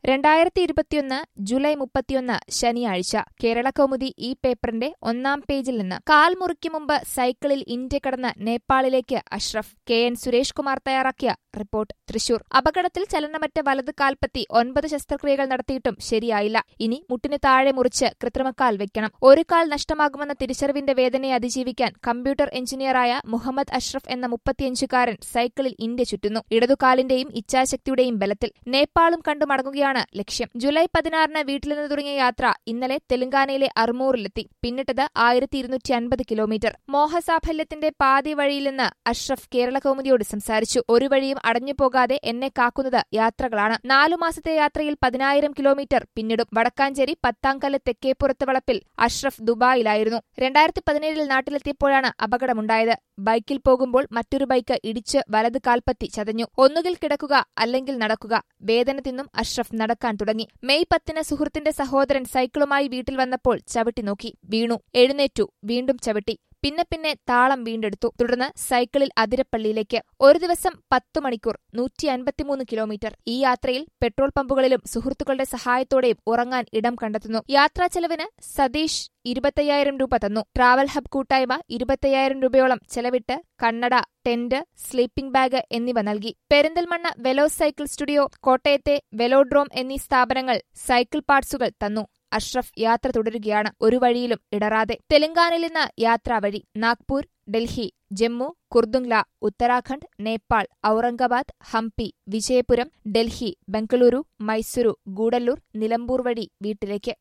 രണ്ടായിരത്തി ഇരുപത്തിയൊന്ന് ജൂലൈ മുപ്പത്തിയൊന്ന് ശനിയാഴ്ച കേരളകൗമുദി ഈ പേപ്പറിന്റെ ഒന്നാം പേജിൽ നിന്ന് കാൽ മുറിക്ക് മുമ്പ് സൈക്കിളിൽ ഇന്ത്യ കടന്ന് നേപ്പാളിലേക്ക് അഷ്റഫ് കെ എൻ സുരേഷ് കുമാർ തയ്യാറാക്കിയ റിപ്പോർട്ട് തൃശൂർ അപകടത്തിൽ ചലനമറ്റ വലത് കാൽപ്പത്തി ഒൻപത് ശസ്ത്രക്രിയകൾ നടത്തിയിട്ടും ശരിയായില്ല ഇനി മുട്ടിന് താഴെ മുറിച്ച് കൃത്രിമക്കാൽ വെക്കണം ഒരു കാൽ നഷ്ടമാകുമെന്ന തിരിച്ചറിവിന്റെ വേദനയെ അതിജീവിക്കാൻ കമ്പ്യൂട്ടർ എഞ്ചിനീയറായ മുഹമ്മദ് അഷ്റഫ് എന്ന മുപ്പത്തിയഞ്ചുകാരൻ സൈക്കിളിൽ ഇന്ത്യ ചുറ്റുന്നു ഇടതുകാലിന്റെയും ഇച്ഛാശക്തിയുടെയും ബലത്തിൽ നേപ്പാളും കണ്ടു മടങ്ങുകയാണ് ലക്ഷ്യം ജൂലൈ പതിനാറിന് വീട്ടിൽ നിന്ന് തുടങ്ങിയ യാത്ര ഇന്നലെ തെലങ്കാനയിലെ അർമൂറിലെത്തി പിന്നിട്ടത് ആയിരത്തി ഇരുന്നൂറ്റി അൻപത് കിലോമീറ്റർ മോഹസാഫല്യത്തിന്റെ പാതി വഴിയിൽ നിന്ന് അഷ്റഫ് കേരള കൗമുദിയോട് സംസാരിച്ചു ഒരു വഴിയും അടഞ്ഞു പോകാതെ എന്നെ കാക്കുന്നത് യാത്രകളാണ് നാലു മാസത്തെ യാത്രയിൽ പതിനായിരം കിലോമീറ്റർ പിന്നിടും വടക്കാഞ്ചേരി പത്താംകല്ല് തെക്കേപ്പുറത്ത് വളപ്പിൽ അഷ്റഫ് ദുബായിലായിരുന്നു രണ്ടായിരത്തി പതിനേഴിൽ നാട്ടിലെത്തിയപ്പോഴാണ് അപകടമുണ്ടായത് ബൈക്കിൽ പോകുമ്പോൾ മറ്റൊരു ബൈക്ക് ഇടിച്ച് വലത് കാൽപ്പത്തി ചതഞ്ഞു ഒന്നുകിൽ കിടക്കുക അല്ലെങ്കിൽ നടക്കുക വേദന തിന്നും അഷ്റഫ് നടക്കാൻ തുടങ്ങി മെയ് പത്തിന് സുഹൃത്തിന്റെ സഹോദരൻ സൈക്കിളുമായി വീട്ടിൽ വന്നപ്പോൾ ചവിട്ടി നോക്കി വീണു എഴുന്നേറ്റു വീണ്ടും ചവിട്ടി പിന്നെ പിന്നെ താളം വീണ്ടെടുത്തു തുടർന്ന് സൈക്കിളിൽ അതിരപ്പള്ളിയിലേക്ക് ഒരു ദിവസം പത്തു മണിക്കൂർ നൂറ്റി അൻപത്തിമൂന്ന് കിലോമീറ്റർ ഈ യാത്രയിൽ പെട്രോൾ പമ്പുകളിലും സുഹൃത്തുക്കളുടെ സഹായത്തോടെയും ഉറങ്ങാൻ ഇടം കണ്ടെത്തുന്നു യാത്രാ ചെലവിന് സതീഷ് ഇരുപത്തയ്യായിരം രൂപ തന്നു ട്രാവൽ ഹബ് കൂട്ടായ്മ ഇരുപത്തയ്യായിരം രൂപയോളം ചെലവിട്ട് കണ്ണട ടെന്റ് സ്ലീപ്പിംഗ് ബാഗ് എന്നിവ നൽകി പെരിന്തൽമണ്ണ വെലോ സൈക്കിൾ സ്റ്റുഡിയോ കോട്ടയത്തെ വെലോഡ്രോം എന്നീ സ്ഥാപനങ്ങൾ സൈക്കിൾ പാർട്സുകൾ തന്നു അഷ്റഫ് യാത്ര തുടരുകയാണ് ഒരു വഴിയിലും ഇടറാതെ തെലങ്കാനയിൽ നിന്ന് യാത്രാവഴി നാഗ്പൂർ ഡൽഹി ജമ്മു കുർദുംഗ്ല ഉത്തരാഖണ്ഡ് നേപ്പാൾ ഔറംഗാബാദ് ഹംപി വിജയപുരം ഡൽഹി ബംഗളൂരു മൈസൂരു ഗൂഡല്ലൂർ നിലമ്പൂർ വഴി വീട്ടിലേക്ക്